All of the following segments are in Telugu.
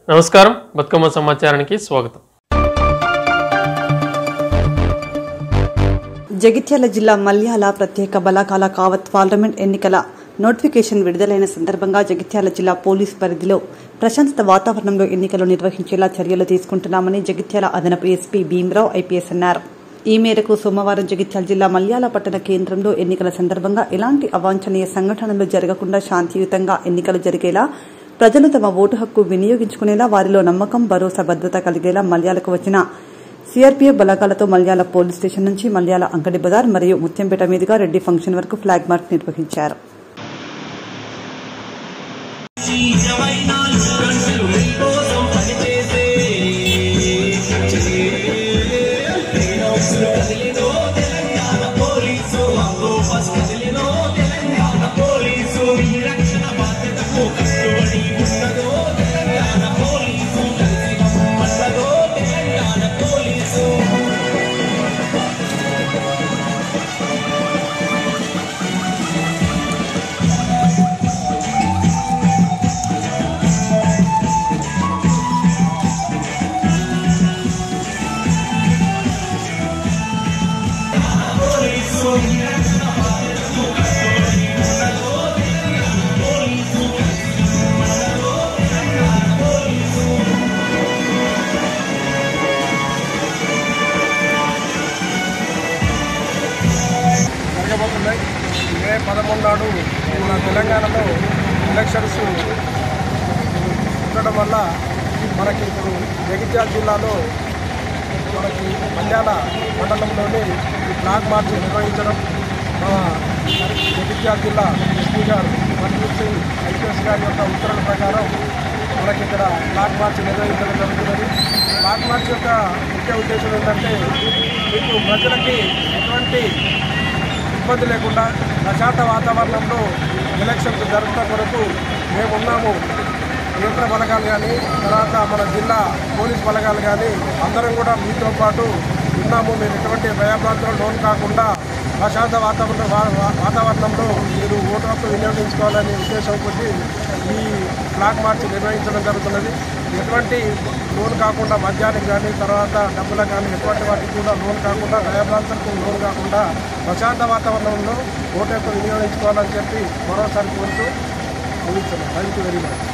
నమస్కారం బతుకమ్మ సమాచారానికి స్వాగతం జగిత్యాల జిల్లా మల్యాల ప్రత్యేక బలాకాల కావత్ పార్లమెంట్ ఎన్నికల నోటిఫికేషన్ విడుదలైన సందర్భంగా జగిత్యాల జిల్లా పోలీస్ పరిధిలో ప్రశాంతత వాతావరణంలో ఎన్నికలు నిర్వహించేలా చర్యలు తీసుకుంటున్నామని జగిత్యాల అదనపు ఎస్పీ భీమరావు ఐపీఎస్ అన్నారు ఈ మేరకు సోమవారం జగిత్యాల జిల్లా మల్యాల పట్టణ కేంద్రంలో ఎన్నికల సందర్భంగా ఎలాంటి అవాంఛనీయ సంఘటనలు జరగకుండా శాంతియుతంగా ఎన్నికలు జరిగేలా ప్రజలు తమ ఓటు హక్కు వినియోగించుకునేలా వారిలో నమ్మకం భరోసా భద్రత కలిగేలా మల్యాలకు వచ్చిన సిఆర్పీఎఫ్ బలగాలతో మల్యాల పోలీస్ స్టేషన్ నుంచి మల్యాల అంగడి బజార్ మరియు ముత్యంపేట మీదుగా రెడ్డి ఫంక్షన్ వరకు ఫ్లాగ్ మార్చ్ నిర్వహించారు జరగబోతున్నాయి మే పదమూడు నాడు మన తెలంగాణలో ఎలక్షన్స్ ఉండడం వల్ల మనకి ఇప్పుడు జగిత్యాల జిల్లాలో మనకి మల్యాల మండలంలోని ఈ ఫ్లాగ్ మార్చ్ నిర్వహించడం మన జగిత్యాల జిల్లా ఎస్పీ గారు మనీష్ సింగ్ ఐపీఎస్ గారి యొక్క ఉత్తర్వుల ప్రకారం మనకి ఇక్కడ ఫ్లాగ్ మార్చ్ నిర్వహించడం జరుగుతున్నది ఫ్లాగ్ మార్చ్ యొక్క ముఖ్య ఉద్దేశం ఏంటంటే మీకు ప్రజలకి ఎటువంటి ఇబ్బంది లేకుండా ప్రశాంత వాతావరణంలో ఎలక్షన్స్ జరుపుట కొరకు మేమున్నాము కేంద్ర బలగాలు కానీ తర్వాత మన జిల్లా పోలీస్ బలగాలు కానీ అందరం కూడా మీతో పాటు ఉన్నాము మీరు ఎటువంటి భయభ్రాంతులు లోన్ కాకుండా ప్రశాంత వాతావరణ వా- వా- వాతావరణంలో మీరు ఓటు హక్కు వినియోగించుకోవాలనే ఉద్దేశం కొద్ది ఈ ఫ్లాగ్ మార్చ్ నిర్వహించడం జరుగుతున్నది ఎటువంటి లోన్ కాకుండా మద్యానికి కానీ తర్వాత డబ్బులకు కానీ ఎటువంటి వాటికి కూడా లోన్ కాకుండా భయభ్రాంతులకు లోన్ కాకుండా ప్రశాంత వాతావరణంలో ఓటు హక్కు వినియోగించుకోవాలని చెప్పి మరోసారి కోరుతూ ముగిస్తున్నాను thank you very much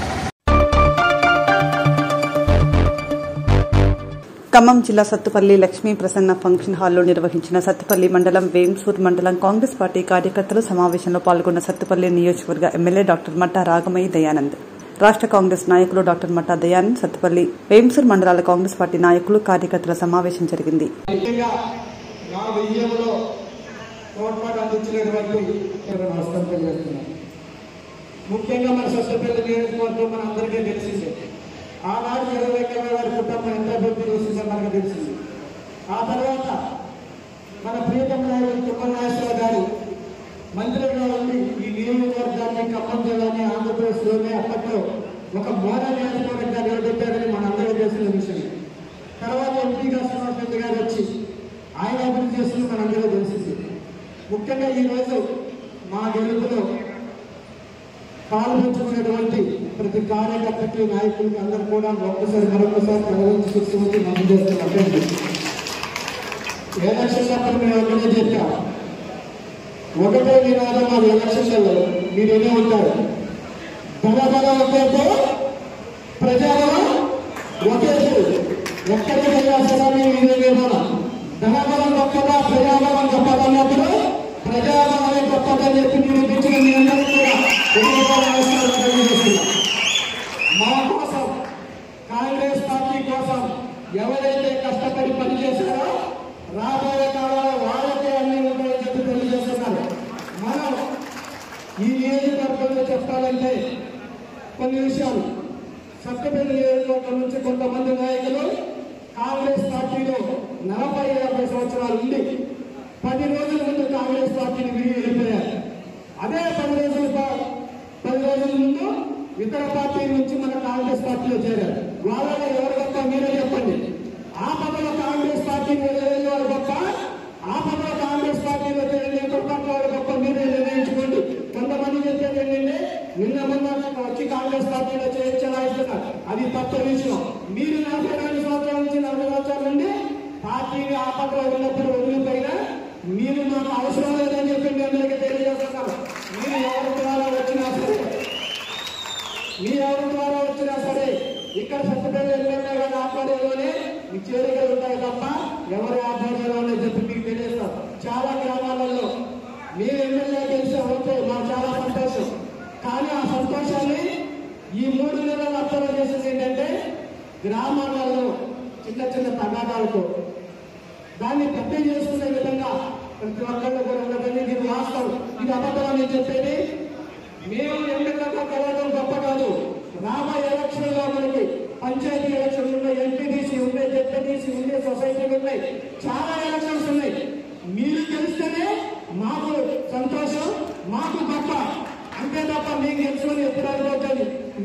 Khammam జిల్లా సత్తుపల్లి లక్ష్మీ ప్రసన్న ఫంక్షన్ హాల్లో నిర్వహించిన సత్తుపల్లి మండలం వేంసూర్ మండలం కాంగ్రెస్ పార్టీ కార్యకర్తలు సమావేశంలో పాల్గొన్న సత్తుపల్లి నియోజకవర్గ ఎమ్మెల్యే డాక్టర్ మట్టా రాగమయ్య దయానంద్ రాష్ట్ర కాంగ్రెస్ నాయకులు డాక్టర్ మట్టా దయానంద్ సత్తుపల్లి వేంసూర్ మండలాల కాంగ్రెస్ పార్టీ నాయకులు కార్యకర్తల సమావేశం జరిగింది ముఖ్యంగా నా విజయంలో తోడ్పాటు అందించినటువంటి నమస్కారం తెలియజేస్తున్నాను ముఖ్యంగా మన సొసైపల్లి నియోజకవర్గం మన అందరికీ తెలిసిందే ఆనాడు చంద్రశేఖర గారి కుటుంబం ఎంత అభివృద్ధి చేసిందో మనకు తెలిసింది ఆ తర్వాత మన ప్రియతమ నాయకుడు తుమ్మల నాగేశ్వరరావు గారు మంత్రిగా ఉండి ఈ నియోజకవర్గాన్ని ఖమ్మం జిల్లాని ఆంధ్రప్రదేశ్లోనే అప్పట్లో ఒక మోడల్ నియోజకవర్గంగా నిలబెట్టారని మనందరికీ తెలిసిన విషయం తర్వాత ఎంపీగా శ్రీనివాసరెడ్డి గారు వచ్చి ఆయన అభివృద్ధి చేస్తున్న మనందరూ తెలిసింది ముఖ్యంగా ఈ రోజు మా గెలుపులో పాల్పంచుకున్నటువంటి ప్రతి కార్యకర్తకి నాయకులకి అందరూ కూడా ఒక్కసారి మరొకసారి ప్రజలకు చూసుకుంటూ మనం చేస్తున్నట్టు ఎలక్షన్ అప్పుడు మేము ఒకటే చెప్పాం ఒకటే నినాదం అది ఎలక్షన్లలో మీరు ఏమే ఉంటారు బల బల ఒకేపు ప్రజాబలం ఒకేపు ఎక్కడికి వెళ్ళినా సరే మేము ఇదే నిర్మాణం ధనబలం గొప్పదా ప్రజాబలం గొప్పదన్నప్పుడు ప్రజాబలమే గొప్పదని చెప్పి నిరూపించిన మీ అందరూ కూడా ఎన్నికల అవసరాలు తెలియజేస్తున్నాం మా కోసం కాంగ్రెస్ పార్టీ కోసం ఎవరైతే కష్టపడి పనిచేశారో రాబోయే కాలంలో వాళ్ళకే అన్ని ఉంటాయని చెప్పి తెలియజేస్తున్నారు మనం ఈ నియోజకవర్గంలో చెప్పాలంటే కొన్ని విషయాలు సత్యపల్లి నియోజకవర్గం నుంచి కొంతమంది నాయకులు కాంగ్రెస్ పార్టీలో నలభై యాభై సంవత్సరాలు ఉండి పది రోజుల ముందు కాంగ్రెస్ పార్టీని విరిగి వెళ్ళిపోయారు అదే పది రోజుల పా- పది రోజుల ముందు ఇతర పార్టీ నుంచి మన కాంగ్రెస్ పార్టీలో చేరారు వాళ్ళలో ఎవరు గొప్ప మీరే చెప్పండి ఆ పదలో కాంగ్రెస్ పార్టీ వెళ్ళిన వారు గొప్ప ఆ పదలో కాంగ్రెస్ పార్టీలో చేరిన తుపాకు వారు గొప్ప మీరే నిర్ణయించుకోండి కొంతమంది చెప్పేది ఏంటంటే నిన్న మొన్న వచ్చి కాంగ్రెస్ పార్టీలో చేర్చలాయిస్తున్నారు అది తప్ప విషయం ముప్పై నాలుగు సంవత్సరాల నుంచి నలభై సంవత్సరాల నుండి పార్టీని ఆ పక్కన ఉన్నప్పుడు వదిలిపోయినా మీరు మాకు అవసరం లేదని చెప్పి మీ అందరికీ తెలియజేస్తున్నాను మీరు ఎవరి ద్వారా వచ్చినా సరే మీ ఎవరి ద్వారా వచ్చినా సరే ఇక్కడ సత్యపల్లి ఎమ్మెల్యే గారు ఆధ్వర్యంలోనే మీ చేరికలు ఉంటాయి తప్ప ఎవరి ఆధ్వర్యంలోనే చెప్పి మీకు తెలియస్తాం చాలా గ్రామాలలో మీ ఎమ్మెల్యే గెలిచి ఓకే మాకు చాలా సంతోషం కానీ ఆ సంతోషాన్ని ఈ మూడు నెలలు అర్థం చేసింది ఏంటంటే గ్రామాలలో చిన్న చిన్న తగాదాలతో దాన్ని పెద్ద చేసుకునే విధంగా ప్రతి ఒక్కళ్ళు కూడా ఉండదని ఇది వాస్తవం ఇది అబద్ధం అని చెప్పేది మేము ఎన్నికల్లో కలవడం గొప్ప కాదు రాబోయే ఎలక్షన్ లో మనకి పంచాయతీ ఎలక్షన్లు ఉన్నాయి ఎంపీటీసీ ఉన్నాయి జెడ్పీటీసీ ఉన్నాయి సొసైటీలు ఉన్నాయి చాలా ఎలక్షన్స్ ఉన్నాయి మీరు గెలిస్తేనే మాకు సంతోషం మాకు గొప్ప అంతే తప్ప మీకు గెలుచుకొని ఎప్పుడు అనుకోవద్దు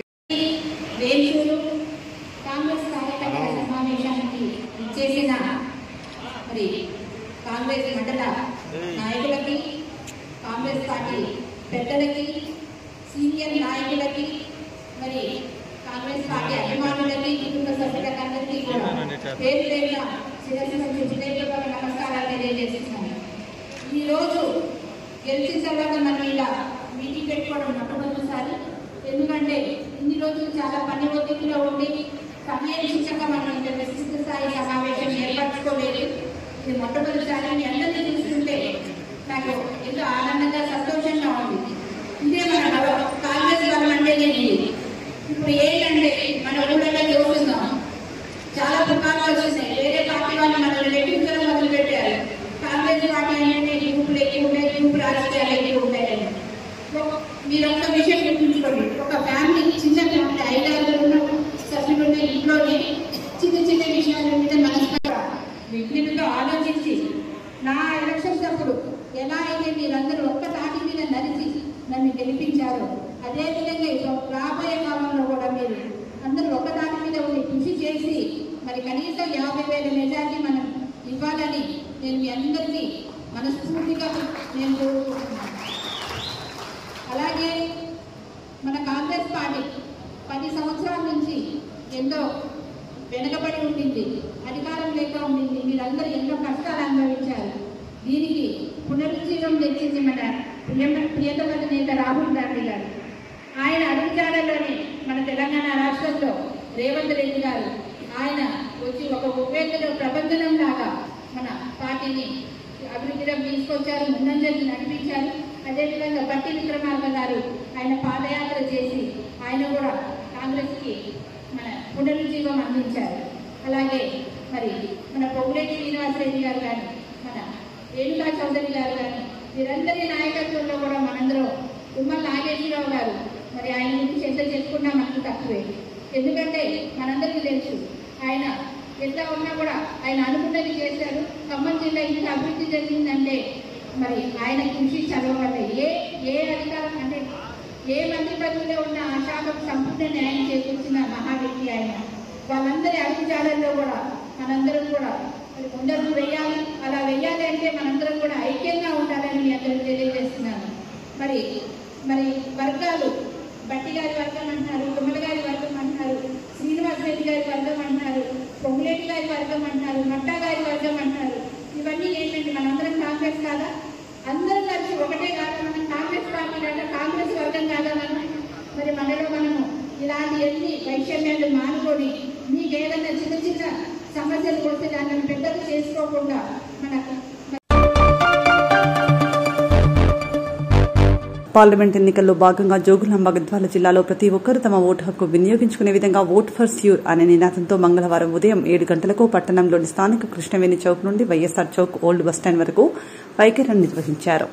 వేల్చూరు కాంగ్రెస్ కార్యకర్తల సమావేశానికి ఇచ్చేసిన మరి కాంగ్రెస్ మండల నాయకులకి కాంగ్రెస్ పార్టీ పెద్దలకి సీనియర్ నాయకులకి మరి కాంగ్రెస్ పార్టీ అభిమానులకి కుటుంబ సభ్యులకందరికీ కూడా పేరు పేరున శిరస్సు నుంచి హృదయపూర్వక నమస్కారాలు తెలియజేస్తున్నాను ఈ రోజు గెలిచిన తర్వాత మనం ఇలా మీటింగ్ పెట్టుకోవడం మొట్టమొదటిసారి ఎందుకంటే ఇన్ని రోజులు చాలా పని ఒత్తిడిలో ఉండి సమయం శిక్షక మనం ఇంత విస్తృత స్థాయి సమావేశం ఏర్పరచుకోలేదు ఇది మొట్టమొదటిసారి మీ అందరినీ చూస్తుంటే నాకు ఎంతో ఆనందంగా సంతోషంగా ఉంది ఇదే మన బలం. కాంగ్రెస్ బలం అంటే ఇది ఇప్పుడు ఏంటంటే మన ఊళ్ళలో చూస్తున్నాం చాలా పుకార్లు వచ్చినాయి వేరే పార్టీ వాళ్ళు మనల్ని లెక్కించడం మొదలు పెట్టారు కాంగ్రెస్ పార్టీ అంటే గ్రూపులు ఎక్కువ ఉన్నాయి గ్రూప్ రాజకీయాలు ఎక్కువ ఉంటాయని ఒక- మీరు ఒక్క విషయం గుర్తుంచుకోండి ఒక ఫ్యామిలీ చిన్న ఫ్యామిలీ ఐదారు సభ్యులు ఉన్న ఇంట్లోనే చిన్న చిన్న విషయాల మీద మనస్పర విఘ్నులతో ఆలోచించి నా ఎలక్షన్స్ అప్పుడు ఎలా అయితే మీరందరూ ఒక్క తాటి మీద నడిచి నన్ను గెలిపించారో అదే విధంగా ఇప్పుడు రాబోయే కాలంలో కూడా మీరు అందరూ ఒక దాని మీద ఉండి కృషి చేసి మరి కనీసం యాభై వేల మెజార్టీ మనం ఇవ్వాలని నేను మీ అందరికీ మనస్ఫూర్తిగా నేను కోరుకుంటున్నాను అలాగే మన కాంగ్రెస్ పార్టీ పది సంవత్సరాల నుంచి ఎంతో వెనకబడి ఉండింది అధికారం లేక ఉండింది మీరందరూ ఎన్నో కష్టాలు అనుభవించారు దీనికి పునరుజ్జీవం తెచ్చింది మన ప్రియ ప్రియతమ నేత రాహుల్ గాంధీ గారు ఆయన అడుగుజాడలోనే మన తెలంగాణ రాష్ట్రంలో రేవంత్ రెడ్డి గారు ఆయన వచ్చి ఒక ఉపేక్షలో ప్రబంధనం లాగా మన పార్టీని అభివృద్ధిలో తీసుకొచ్చారు ముందంజలు నడిపించారు అదేవిధంగా బట్టి విక్రమార్క గారు ఆయన పాదయాత్ర చేసి ఆయన కూడా కాంగ్రెస్కి మన పునరుజ్జీవం అందించారు అలాగే మరి మన పొగులేటి శ్రీనివాసరెడ్డి గారు కానీ మన రేణుకా చౌదరి గారు కానీ వీరందరి నాయకత్వంలో కూడా మనందరం తుమ్మల నాగేశ్వరరావు గారు మరి ఆయన గురించి ఎంత చెప్పుకున్నా మనకు తక్కువే ఎందుకంటే మనందరికీ తెలుసు ఆయన ఎట్లా ఉన్నా కూడా ఆయన అనుకున్నది చేశారు ఖమ్మం జిల్లా ఇంత అభివృద్ధి జరిగిందంటే మరి ఆయన కృషి చదవగల ఏ ఏ అధికారం అంటే ఏ మంత్రి పదవిలో ఉన్న ఆ శాఖకు సంపూర్ణ న్యాయం చేకూర్చిన మహా వ్యక్తి ఆయన వాళ్ళందరి అడుగుజాడల్లో కూడా మనందరం కూడా మరి ముందరకు వెయ్యాలి అలా వెయ్యాలి అంటే మనందరం కూడా ఐక్యంగా ఉండాలని మీ అందరికి తెలియజేస్తున్నాను మరి మరి వర్గాలు బట్టి గారి వర్గం అంటున్నారు తుమ్మల గారి వర్గం అంటున్నారు శ్రీనివాస్ రెడ్డి గారి వర్గం అంటున్నారు పొంగులేటి గారి వర్గం అంటున్నారు మట్టా గారి వర్గం అంటున్నారు ఇవన్నీ ఏంటంటే మనందరం కాంగ్రెస్ కాదా అందరం కలిసి ఒకటే కాదు మనం కాంగ్రెస్ పార్టీ కాదా కాంగ్రెస్ వర్గం కాదా మనం మరి మనలో మనము ఇలాంటి ఎన్ని వైషమ్యాలు మానుకొని మీకు ఏదైనా చిన్న చిన్న సమస్యలు వస్తే దాన్ని పెద్దలు చేసుకోకుండా మన పార్లమెంట్ ఎన్నికల్లో భాగంగా జోగులాంబ గద్వాల జిల్లాలో ప్రతి ఒక్కరూ తమ ఓటు హక్కు వినియోగించుకునే విధంగా ఓట్ ఫర్ స్యూర్ అనే నినాదంతో మంగళవారం ఉదయం ఏడు గంటలకు పట్టణంలోని స్థానిక కృష్ణవేణి చౌక్ నుండి వైఎస్ఆర్ చౌక్ ఓల్డ్ బస్టాండ్ వరకు వైఖరిని నిర్వహించారు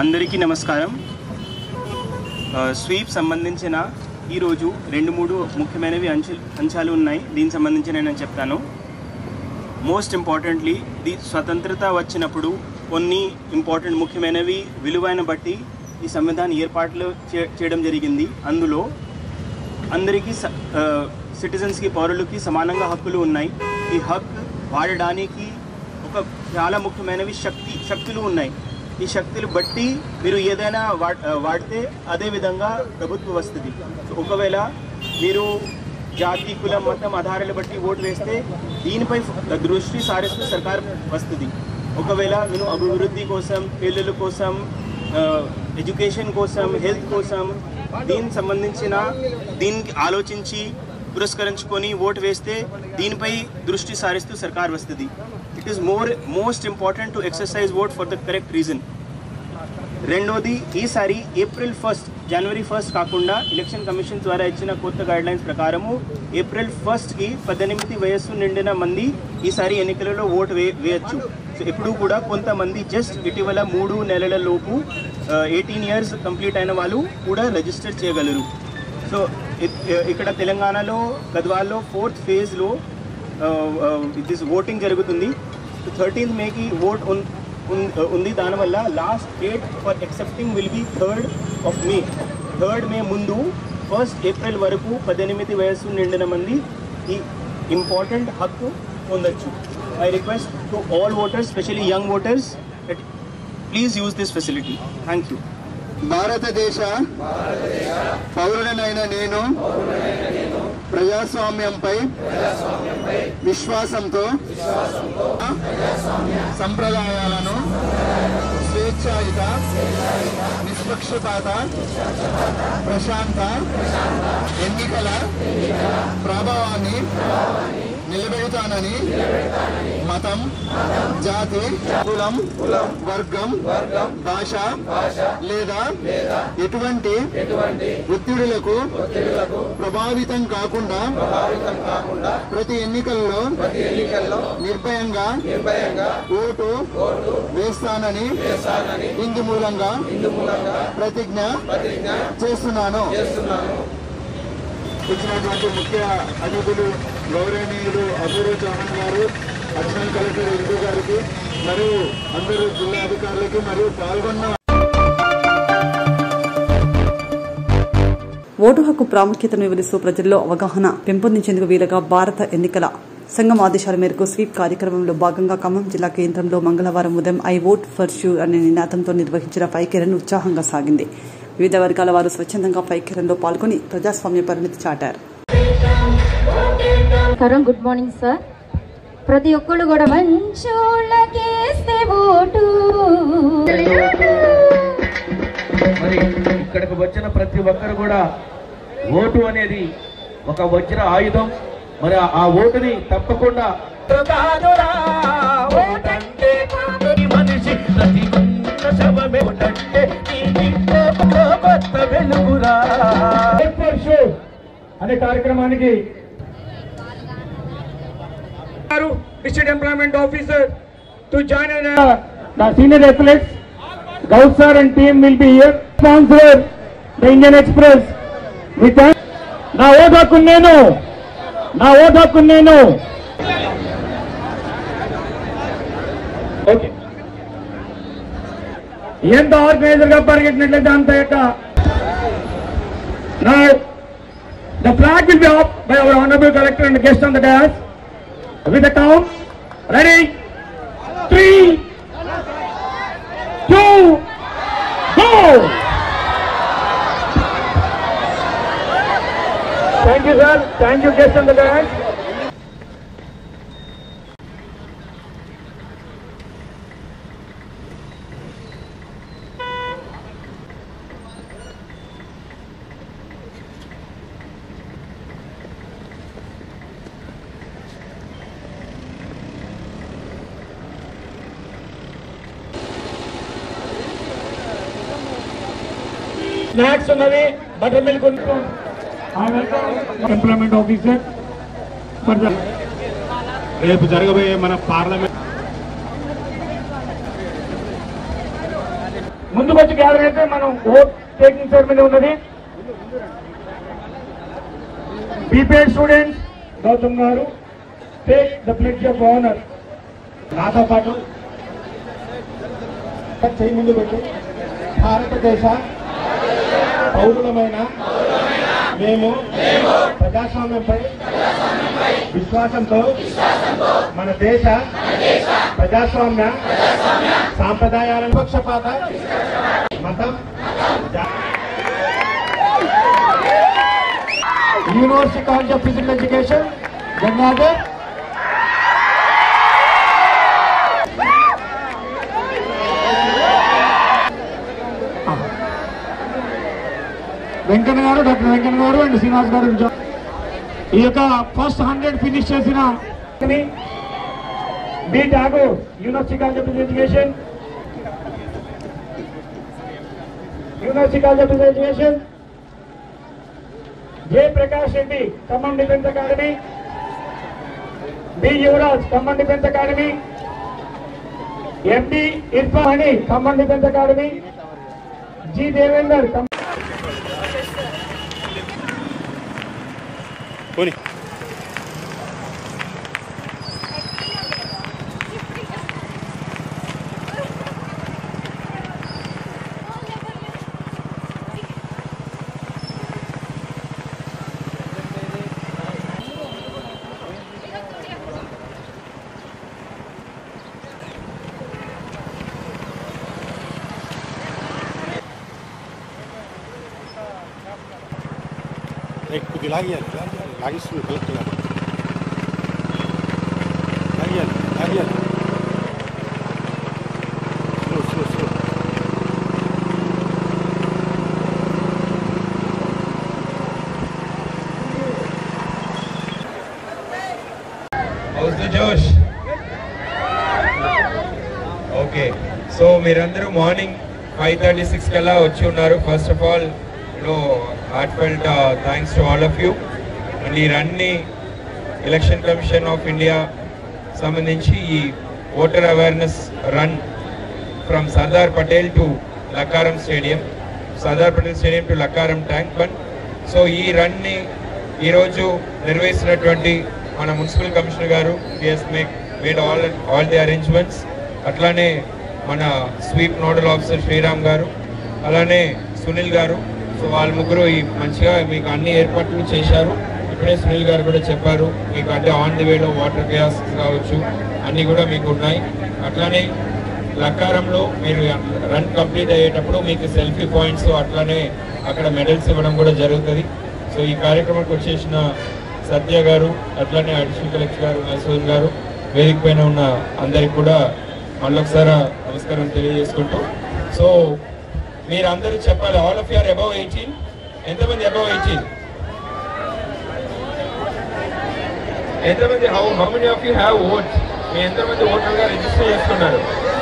అందరికీ నమస్కారం ఆ, స్వీప్ సంబంధించిన ఈరోజు రెండు మూడు ముఖ్యమైనవి అంచు అంశాలు ఉన్నాయి దీనికి సంబంధించి నేను చెప్తాను మోస్ట్ ఇంపార్టెంట్లీ ది స్వతంత్రత వచ్చినప్పుడు కొన్ని ఇంపార్టెంట్ ముఖ్యమైనవి విలువైన బట్టి ఈ సంవిధాన ఏర్పాట్లు చే- చేయడం జరిగింది అందులో అందరికీ సిటిజన్స్కి పౌరులకి సమానంగా హక్కులు ఉన్నాయి ఈ హక్ వాడడానికి ఒక చాలా ముఖ్యమైనవి శక్తి శక్తులు ఉన్నాయి ఈ శక్తులు బట్టి మీరు ఏదైనా వా వాడితే అదే విధంగా ప్రభుత్వం వస్తుంది సో ఒకవేళ మీరు జాతి కులం మతం ఆధారాలు బట్టి ఓటు వేస్తే దీనిపై దృష్టి సారిస్తూ సర్కార్ వస్తుంది ఒకవేళ మీరు అభివృద్ధి కోసం పిల్లల కోసం ఎడ్యుకేషన్ కోసం హెల్త్ కోసం దీనికి సంబంధించిన దీనికి ఆలోచించి పురస్కరించుకొని ఓటు వేస్తే దీనిపై దృష్టి సారిస్తూ సర్కార్ వస్తుంది it is more most important to exercise vote for the correct reason రెండోది ఈసారి ఏప్రిల్ ఫస్ట్ జనవరి ఫస్ట్ కాకుండా ఎలక్షన్ కమిషన్ ద్వారా ఇచ్చిన కొత్త గైడ్ లైన్స్ ప్రకారము ఏప్రిల్ ఫస్ట్కి పద్దెనిమిది వయస్సు నిండిన మంది ఈసారి ఎన్నికలలో ఓటు వే వేయచ్చు సో ఎప్పుడు కూడా కొంతమంది జస్ట్ ఇటీవల మూడు నెలల లోపు ఎయిటీన్ ఇయర్స్ కంప్లీట్ అయిన వాళ్ళు కూడా రిజిస్టర్ చేయగలరు సో ఇ- ఇక్కడ తెలంగాణలో గద్వాల్లో ఫోర్త్ ఫేజ్లో దిస్ ఓటింగ్ జరుగుతుంది థర్టీన్త్ మేకి ఓట్ ఉన్- ఉన్- ఉంది దానివల్ల last date for accepting will be third of May third May ముందు ఫస్ట్ ఏప్రిల్ వరకు పద్దెనిమిది వయస్సు నిండిన మంది ఈ ఇంపార్టెంట్ హక్కు పొందొచ్చు I request to all voters specially young voters please use this facility thank you భారతదేశ పౌరుడనైన నేను ప్రజాస్వామ్యంపై విశ్వాసంతో సంప్రదాయాలను స్వేచ్ఛాయుత నిష్పక్షపాత ప్రశాంత ఎన్నికల ప్రభావాన్ని నిలబెడతానని మతం జాతి కులం వర్గం భాష లేదా ఎటువంటి ఒత్తిడులకు ప్రభావితం కాకుండా ప్రతి ఎన్నికల్లో నిర్భయంగా ఓటు వేస్తానని ఇందు మూలంగా ప్రతిజ్ఞ చేస్తున్నాను వచ్చినటువంటి ముఖ్య అతిథులు గౌరవనీయులు అపూర్వ చౌహాన్ గారు అడిషనల్ కలెక్టర్ ఇందు గారికి మరియు అందరూ జిల్లా అధికారులకి మరియు పాల్గొన్న ఓటు హక్కు ప్రాముఖ్యతను వివరిస్తూ ప్రజల్లో అవగాహన పెంపొందించేందుకు వీలుగా భారత ఎన్నికల సంఘం ఆదేశాల మేరకు స్వీప్ కార్యక్రమంలో భాగంగా ఖమ్మం జిల్లా కేంద్రంలో మంగళవారం ఉదయం ఐ ఓట్ ఫర్ షూ అనే నినాదంతో నిర్వహించిన ఫైకెరన్ ఉత్సాహంగా సాగింది వివిధ వర్గాల వారు స్వచ్ఛందంగా ఫైకెరన్లో పాల్గొని ప్రజాస్వామ్య పరిమితి చాటారు నమస్కారం గుడ్ మార్నింగ్ సార్ ప్రతి ఒక్కళ్ళు కూడా మంచోళ్ళకేస్తే ఓటు మరి ఇక్కడికి వచ్చిన ప్రతి ఒక్కరు కూడా ఓటు అనేది ఒక వజ్ర ఆయుధం మరి ఆ- ఆ ఓటుని తప్పకుండా మనిషి ప్రతి ఒక్క శవమే ఓటంటే నీ ఇంట్లో ఒక కొత్త వెలుగురా అనే కార్యక్రమానికి district employment officer to join the senior athletes Gaut sir and team will be here sponsor the Indian Express we thank నా ఓటు హక్కు నేను నా ఓటు హక్కు నేను ఓకే ఎంత ఆర్గనైజర్ గా పరిగెట్టినట్లయితే అంత యొక్క నా The flag will be up by our honorable collector and guest on the dais. With the count, ready? Three, two, go! Thank you, sir. Thank you, guest on the dais. Snacks ఉన్నవి బటర్ మిల్క్ ఎంప్లాయ్మెంట్ ఆఫీసర్ రేపు జరగబోయే మన పార్లమెంట్ ముందుకు వచ్చి గ్యాదర్ అయితే మనం ఓట్ టేకింగ్ సెరమనీ ఉన్నది ప్రీపేడ్ స్టూడెంట్స్ గౌతమ్ గారు take the pledge of honour నాతో పాటు చేయి ముందు పెట్టి భారతదేశ పౌరులమైన మేము ప్రజాస్వామ్యంపై విశ్వాసంతో మన దేశ ప్రజాస్వామ్య సాంప్రదాయాల పక్షపాత మతం జా- university college of physical education Gangadhar Venkanna గారు డాక్టర్ వెంకన్న గారు అండ్ శ్రీనివాస్ గారు ఉంచారు. ఈ యొక్క ఫస్ట్ హండ్రెడ్ ఫినిష్ చేసిన B Tagore university college of physical education university college of physical education J Prakash Reddy Khammam defence academy B Yuvaraj Khammam defence academy MD Irfan అని Khammam defence academy G Devender Khammam కొద్ది లాగియాలి లాగియాలి లాగిస్తుంది కలెక్ట్ గారు లాగియాలి లాగియాలి slow slow slow how's the జోష్ ఓకే సో మీరందరూ మార్నింగ్ ఫైవ్ థర్టీ సిక్స్ కల్లా వచ్చి ఉన్నారు first of all no heart felt thanks to all of you and ఈ రన్ని ఎలక్షన్ కమిషన్ ఆఫ్ ఇండియా సంబంధించి ఈ voter awareness run from Sardar Patel to Lakkaram stadium Sardar Patel stadium to Lakkaram Tank Bund so ఈ రన్ని ఈరోజు నిర్వహిస్తున్నటువంటి మన మున్సిపల్ కమిషనర్ గారు టిఎస్ make made all all the arrangements అట్లానే మన స్వీప్ నోడల్ ఆఫీసర్ శ్రీరామ్ గారు అలానే సునీల్ గారు సో వాళ్ళ ముగ్గురు ఈ మంచిగా మీకు అన్ని ఏర్పాట్లు చేశారు ఇప్పుడే సునీల్ గారు కూడా చెప్పారు మీకు అంటే ఆన్ ది వేలో వాటర్ గ్యాస్ కావచ్చు అన్నీ కూడా మీకు ఉన్నాయి అట్లానే లక్కారంలో మీరు రన్ కంప్లీట్ అయ్యేటప్పుడు మీకు సెల్ఫీ పాయింట్స్ అట్లానే అక్కడ మెడల్స్ ఇవ్వడం కూడా జరుగుతుంది సో ఈ కార్యక్రమానికి వచ్చేసిన సత్య గారు అట్లానే అడిషనల్ కలెక్టర్ గారు మైసూర్ గారు వేదిక పైన ఉన్న అందరికి కూడా మళ్ళొకసారి నమస్కారం తెలియజేసుకుంటూ సో మీరు అందరూ చెప్పాలి all of you are above eighteen ఎంతమంది అబౌవ్ ఎయిటీన్ ఎంతమంది how how many of you have vote మీ ఎంతమంది ఓటర్గా రిజిస్టర్ చేసుకున్నారు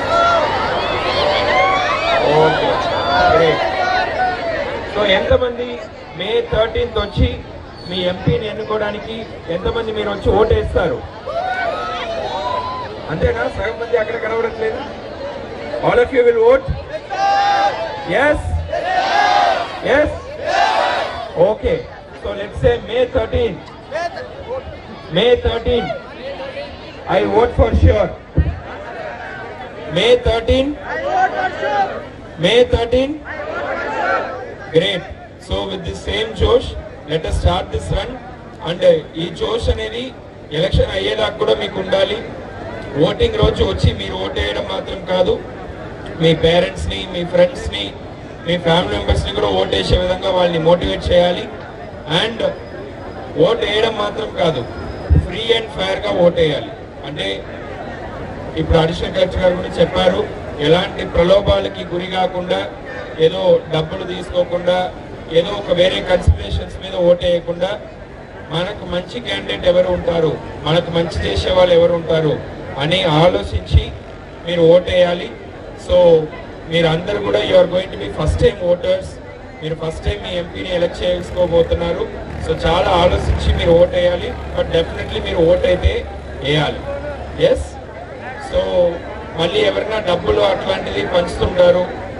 ఓకే గ్రేట్ సో ఎంతమంది మే థర్టీన్త్ వచ్చి మీ ఎంపీని ఎన్నుకోవడానికి ఎంతమంది మీరు వచ్చి ఓటు వేస్తారు అంతేనా సగం మంది అక్కడ కనబడట్లేదు all of you will vote yes yes okay so let's say May thirteen May thirteen I vote for sure May thirteen May thirteen great so with the same జోష్ let us start this run and ఈ జోష్ అనేది ఎలక్షన్ అయ్యేదాకా కూడా మీకు ఉండాలి ఓటింగ్ రోజు వచ్చి మీరు ఓట్ వేయడం మాత్రం కాదు మీ పేరెంట్స్ ని మీ ఫ్రెండ్స్ ని మీ ఫ్యామిలీ మెంబర్స్ ని కూడా ఓట్ వేసే విధంగా వాళ్ళని మోటివేట్ చేయాలి అండ్ ఓట్ వేయడం మాత్రం కాదు ఫ్రీ అండ్ ఫైర్ గా ఓట్ వేయాలి అంటే ఇప్పుడు అడిషనల్ కలెక్టర్ గారు కూడా చెప్పారు ఎలాంటి ప్రలోభాలకి గురి కాకుండా ఏదో డబ్బులు తీసుకోకుండా ఏదో ఒక వేరే కన్సిడరేషన్స్ మీద ఓట్ వేయకుండా మనకు మంచి క్యాండిడేట్ ఎవరు ఉంటారు మనకు మంచి చేసే వాళ్ళు ఎవరు ఉంటారు అని ఆలోచించి మీరు ఓట్ వేయాలి సో మీరు అందరు కూడా you are going to be first time voters మీరు ఫస్ట్ టైం మీ ఎంపీని ఎలక్ట్ చేసుకోబోతున్నారు సో చాలా ఆలోచించి మీరు ఓట్ వేయాలి బట్ డెఫినెట్లీ మీరు ఓట్ అయితే వేయాలి ఎస్ సో మళ్ళీ ఎవరైనా డబ్బులు అట్లాంటిది పంచుతుంటారు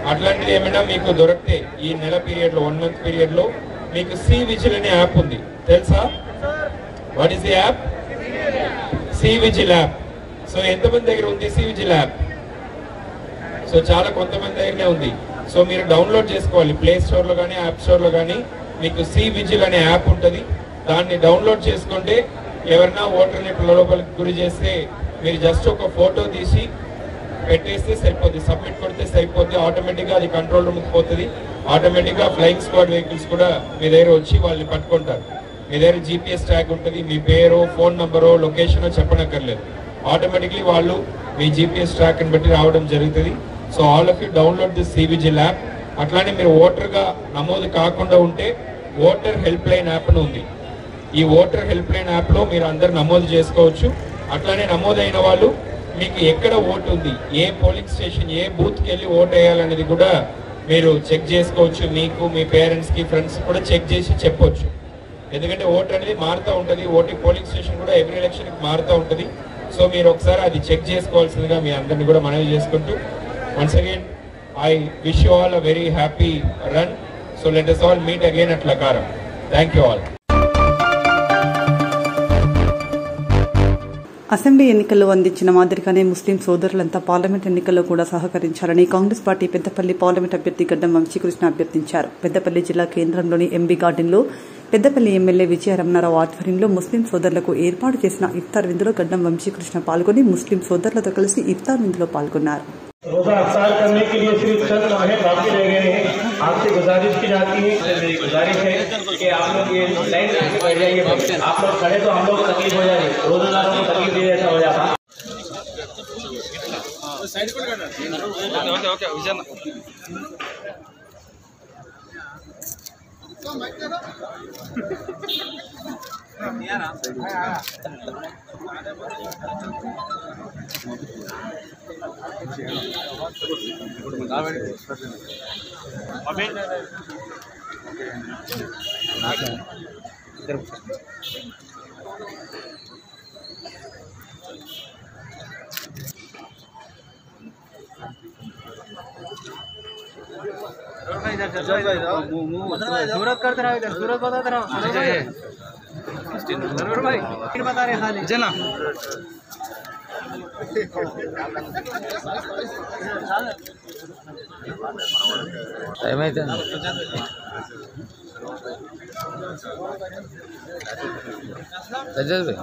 అట్లాంటిది ఏమైనా మీకు దొరికితే ఈ నెల పీరియడ్ లో వన్ మంత్ పీరియడ్ లో మీకు సి విజిల్ అనే యాప్ ఉంది తెలుసా what is the app C vigil app so ఎంతమంది దగ్గర ఉంది సి విజిల్ యాప్ సో చాలా కొంతమంది దగ్గరనే ఉంది సో మీరు డౌన్లోడ్ చేసుకోవాలి ప్లే స్టోర్ లో కానీ యాప్ స్టోర్ లో కానీ మీకు సి విజిల్ అనే యాప్ ఉంటుంది దాన్ని డౌన్లోడ్ చేసుకుంటే ఎవరైనా ఓటర్ని ప్రలోభాలకు గురి చేస్తే మీరు జస్ట్ ఒక ఫోటో తీసి పెట్టేస్తే సరిపోద్ది సబ్మిట్ కొడితే సరిపోద్ది ఆటోమేటిక్ గా అది కంట్రోల్ రూమ్ పోతుంది ఆటోమేటిక్ గా ఫ్లయింగ్ స్క్వాడ్ వెహికల్స్ కూడా మీ దగ్గర వచ్చి వాళ్ళని పట్టుకుంటారు మీ దగ్గర జీపీఎస్ ట్యాగ్ ఉంటుంది మీ పేరు ఫోన్ నంబరు లొకేషన్ చెప్పనక్కర్లేదు ఆటోమేటిక్లీ వాళ్ళు మీ జీపీఎస్ ట్రాక్ ని బట్టి రావడం జరుగుతుంది so all of you download this cVIGIL app అట్లానే మీరు ఓటర్ గా నమోదు కాకుండా ఉంటే ఓటర్ హెల్ప్ లైన్ యాప్ అని ఉంది ఈ ఓటర్ హెల్ప్ లైన్ యాప్ లో మీరు అందరు నమోదు చేసుకోవచ్చు అట్లానే నమోదైన వాళ్ళు మీకు ఎక్కడ ఓటు ఉంది ఏ పోలింగ్ స్టేషన్ ఏ బూత్ కి వెళ్ళి ఓట్ వేయాలనేది కూడా మీరు చెక్ చేసుకోవచ్చు మీకు మీ పేరెంట్స్ కి ఫ్రెండ్స్ కూడా చెక్ చేసి చెప్పొచ్చు ఎందుకంటే ఓట్ అనేది మారుతూ ఉంటుంది ఓటింగ్ పోలింగ్ స్టేషన్ కూడా ఎవ్రీ ఎలక్షన్ కి మారుతూ ఉంటుంది సో మీరు ఒకసారి అది చెక్ చేసుకోవాల్సిందిగా మీ అందరిని కూడా మనవి చేసుకుంటూ once again I wish you all a very happy run so let us all meet again at Lakaram thank you all assembly ఎన్నికల్లో అందించిన మాదిరిగానే ముస్లిం సోదరులంతా పార్లమెంట్ ఎన్నికల్లో కూడా సహకరించాలని కాంగ్రెస్ పార్టీ పెద్దపల్లి పార్లమెంట్ అభ్యర్థి గడ్డం వంశీకృష్ణ అభ్యర్థించారు పెద్దపల్లి జిల్లా కేంద్రంలోని ఎంబీ గార్డెన్లో పెద్దపల్లి ఎమ్మెల్యే విజయ రమణారావు ఆధ్వర్యంలో ముస్లిం సోదరులకు ఏర్పాటు చేసిన ఇఫ్తార్ విందులో గడ్డం వంశీకృష్ణ పాల్గొని ముస్లిం సోదరులతో కలిసి ఇఫ్తార్ విందులో పాల్గొన్నారు रोजा अफ्तार करने के लिए सिर्फ चंद लम्हे बाकी रह गए हैं आपसे गुजारिश की जाती है मेरी गुजारिश है कि आप लोग ये लाइन में बैठ जाइए आप लोग खड़े तो हम लोग को तकलीफ हो जाएगी रोजादारों को तकलीफ दे ऐसा हो जाता सूरत करते रहो इधर सूरत बताते रहो जरूर भाई फिर बता रहे खाली जना ఏమైతే సజ్జద్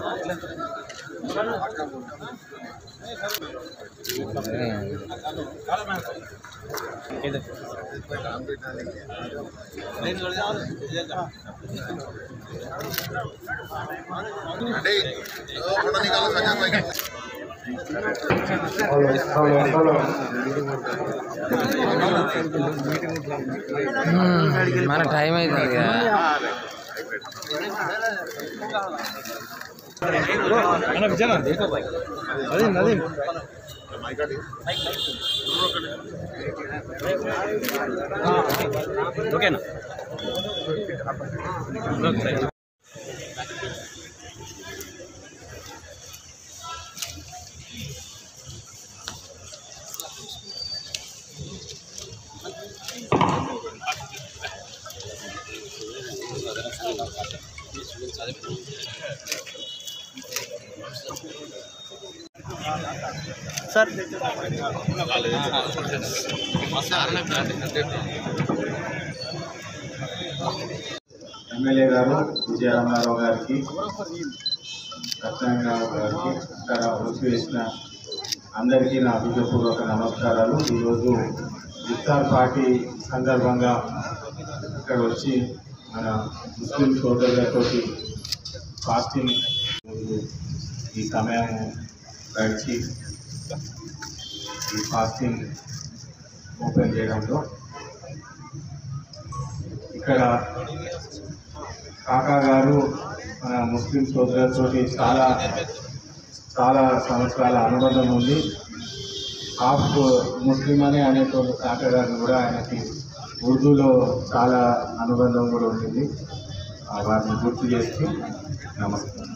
మన టైం అవుతుంది కదా ఓకేనా సార్ ఎమ్మెల్యే గారు విజయరామారావు గారికి సత్యనారాయణ గారికి ఇక్కడ వచ్చి వేసిన అందరికీ నా హృదయపూర్వక నమస్కారాలు ఈరోజు ఇఫ్తార్ పార్టీ సందర్భంగా ఇక్కడ వచ్చి మన ముస్లిం సోదరులతో ఫాస్టింగ్ ఈ సమయం గడిచి ఈ ఫాస్టింగ్ ఓపెన్ చేయడంలో ఇక్కడ కాకా గారు మన ముస్లిం సోదరులతో చాలా చాలా సంవత్సరాల అనుబంధం ఉంది హాఫ్ ముస్లిం అనే అనేటువంటి కాకా గారిని కూడా ఆయనకి ఉర్దూలో చాలా అనుబంధం కూడా ఉంటుంది ఆ వారిని గుర్తు చేసి నమస్కారం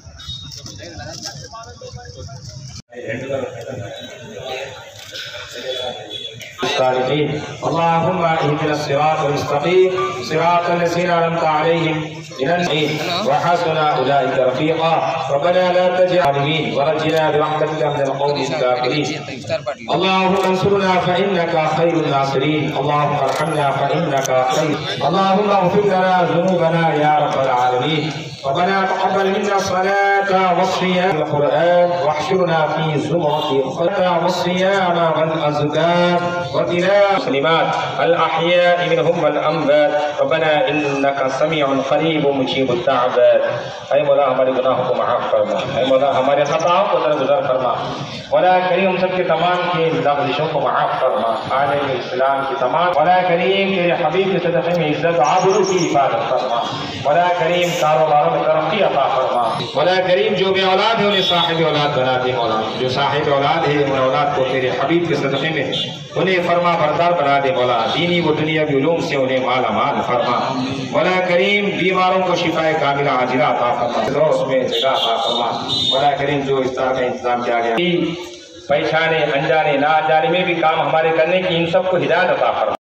రెండు الصالحين اللهم اهدنا الصراط المستقيم صراط الذين انعمت عليهم من النعيم وحسن اولئك رفيقا ربنا لا تجعل ظالمين ونجنا برحمتك من القوم الكافرين اللهم انصرنا فانك خير الناصرين اللهم ارحمنا فانك خير اللهم اغفر لنا ذنوبنا يا رب العالمين ربنا تقبل منا الصلاة والصيام القرآن واحشرنا في زمرة الصلاة والصيام والأزكاة وتلاوة المسلمات الأحياء منهم والأموات ربنا إنك سميع قريب مجيب الدعوات أي مولا हमारे गुनाहों को माफ फरमा अय मौला हमारे खताओं को दरगुजर फरमा मौला करीम हम सबके तमाम की लफ्जिशों को माफ फरमा आने इस्लाम की तमाम मौला करीम तेरे हबीब के सदक़े में इज्जत आबरू की हिफाजत फरमा मौला करीम कारोबारों में तरक्की अता फरमा मौला करीम जो भी औलाद है उन्हें साहिब औलाद बना दे मौला जो साहिब औलाद है उन औलाद को तेरे हबीब के सदक़े में उन्हें फरमा बरदार बना दे मौला दीनी व दुनियावी उलूम से उन्हें माला माल फरमा मौला करीम बीमारों को शिफाए कामिला आजिला अता फरमा रोज में जगह अता फरमा मौला करीम जो इस तरह का इंतजाम किया गया पहचाने अनजाने ना जाने में भी काम हमारे करने की इन सबको हिदायत अता फरमा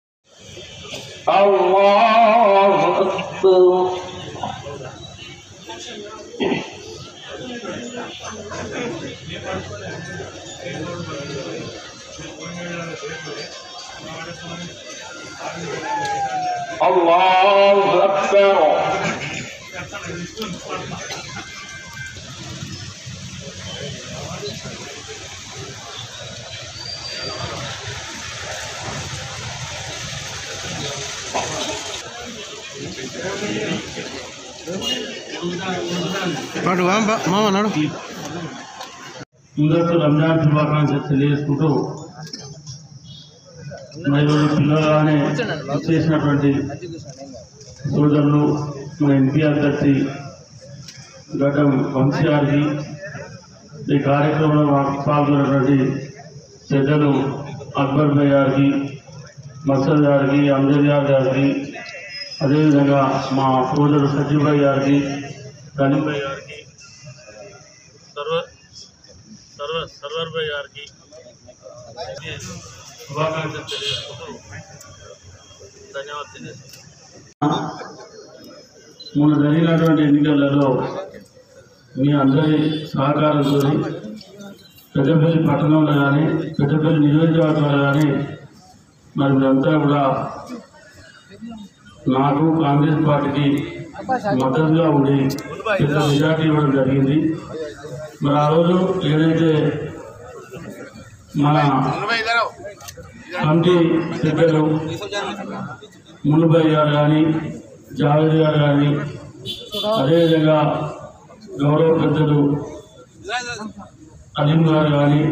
अल्लाह अकबर الله أكبر నడు మామ నడు ముందస్తు రంజాన్ శుభాకాంక్షలు తెలియజేసుకుంటూ మరి ఈరోజు పిల్లగానే చేసినటువంటి సోదరులు మన ఎన్టీఆర్ దర్శి గడ్డం వంశీ గారికి ఈ కార్యక్రమంలో మాకు పాల్గొన్నటువంటి పెద్దలు అక్బర్ భాయ్ గారికి మసద్ గారికి అంజద్ యాద్ గారికి అదేవిధంగా మా సోదరుడు సజీవ్ భాయ్ గారికి గలీం భాయ్ గారికి సర్వ సర్వ సర్వర్ భాయ్ గారికి శుభాకాంక్షలు తెలియజేసుకుంటూ ధన్యవాదాలు తెలియజేస్తున్నాను మొన్న జరిగినటువంటి ఎన్నికలలో మీ అందరి సహకారంతో పెద్దపల్లి పట్టణంలో కానీ పెద్దపల్లి నియోజకవర్గంలో కానీ మరి మీరంతా కూడా నాకు కాంగ్రెస్ పార్టీకి మద్దతుగా ఉండి పెద్ద మెజార్టీ ఇవ్వడం జరిగింది మరి ఆ రోజు ఏదైతే మన కమిటీ పెద్దలు మునుబై గారు కానీ జావేద్ గారు కానీ అదేవిధంగా గౌరవ పెద్దలు అలీం గారు కానీ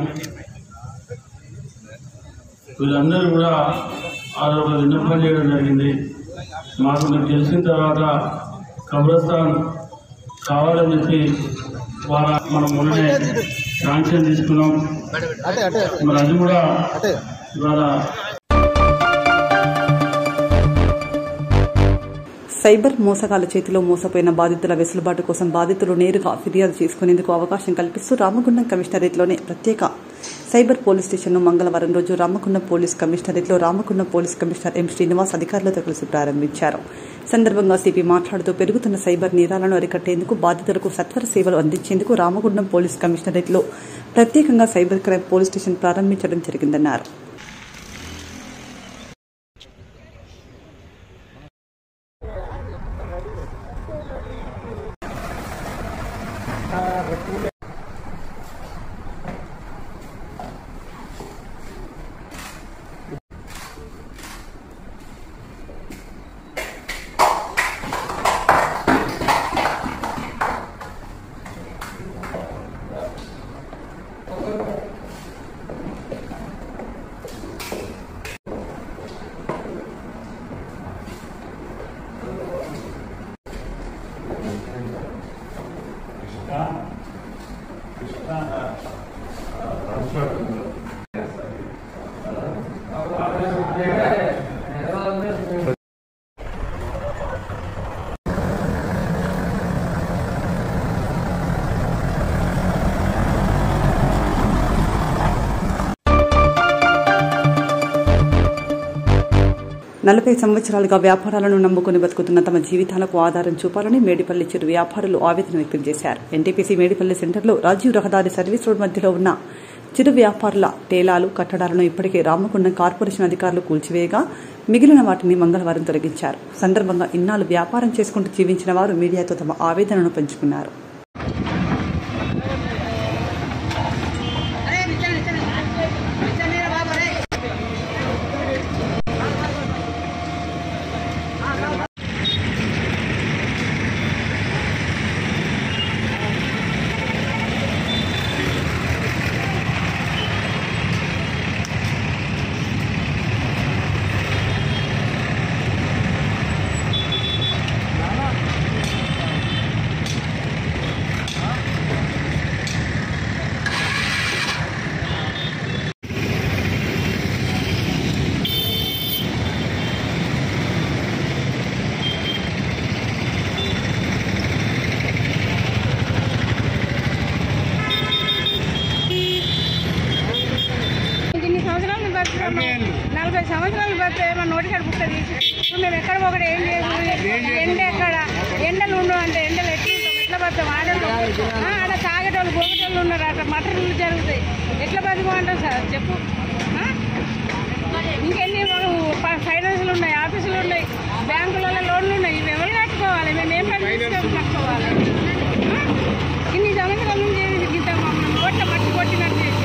వీళ్ళందరూ కూడా ఆ రోజు విన్నపం చేయడం జరిగింది మాకు మీకు తెలిసిన తర్వాత కబ్రస్థాన్ కావాలని చెప్పి వాళ్ళ మనం మొన్ననే శాంక్షన్ తీసుకున్నాం మరి అది కూడా ఇవాళ సైబర్ మోసగాల చేతిలో మోసపోయిన బాధితుల వెసులుబాటు కోసం బాధితులు నేరుగా ఫిర్యాదు చేసుకునేందుకు అవకాశం కల్పిస్తూ రామగుండం కమిషనరేట్లోనే ప్రత్యేక సైబర్ పోలీస్ స్టేషన్ను మంగళవారం రోజు రామగుండం పోలీస్ కమిషనరేట్లో Ramagundam police commissioner M Srinivas అధికారులతో కలిసి ప్రారంభించారు సందర్భంగా సిపి మాట్లాడుతూ పెరుగుతున్న సైబర్ నేరాలను అరికట్టేందుకు బాధితులకు సత్వర సేవలు అందించేందుకు రామగుండం పోలీస్ కమిషనరేట్లో ప్రత్యేకంగా సైబర్ క్రైమ్ పోలీస్ స్టేషన్ ప్రారంభించడం జరిగిందన్నారు నలభై సంవత్సరాలుగా వ్యాపారాలను నమ్ముకుని బతుకుతున్న తమ జీవితాలకు ఆధారం చూపాలని మేడిపల్లి చిరు వ్యాపారులు ఆవేదన వ్యక్తం చేశారు ఎన్టీపీసీ మేడిపల్లి సెంటర్లో రాజీవ్ రహదారి సర్వీస్ రోడ్ మధ్యలో ఉన్న చిరు వ్యాపారుల టేలాలు కట్టడాలను ఇప్పటికే రామగుండం కార్పొరేషన్ అధికారులు కూల్చివేయగా మిగిలిన వాటిని మంగళవారం తొలగించారు సందర్భంగా ఇన్నాళ్ళు వ్యాపారం చేసుకుంటూ జీవించిన వారు మీడియాతో తమ ఆవేదనను పంచుకున్నారు ఇన్ని సంవత్సరాలు మేము బతుకుతున్నాము నలభై సంవత్సరాలు బతికే మా నోటికాడ బుక్క తీసి ఇప్పుడు మేము ఎక్కడ ఒకటి ఏం చేసి ఎండ ఎక్కడ ఎండలు ఉండవు అంటే ఎండలు ఎట్లా ఉంటాం ఎట్లా బతాం ఆడలు ఆ, ఆడ తాగేటోళ్ళు గోగేటోళ్ళు ఉన్నారు అక్కడ మటన్లు జరుగుతాయి ఎట్లా బతుకోమంటాం సార్ చెప్పు ఆ? ఇంకెన్ని ఫైనాన్స్లు ఉన్నాయి ఆఫీసులు ఉన్నాయి బ్యాంకులలో లోన్లు ఉన్నాయి ఇవి ఎవరు కట్టుకోవాలి మేము ఏం పని చేసుకొని కట్టుకోవాలి ఆ? ఇన్ని సంవత్సరాల నుంచి ఇంత మమ్మల్ని నోట్ల మట్టి కొట్టినట్టు చేసి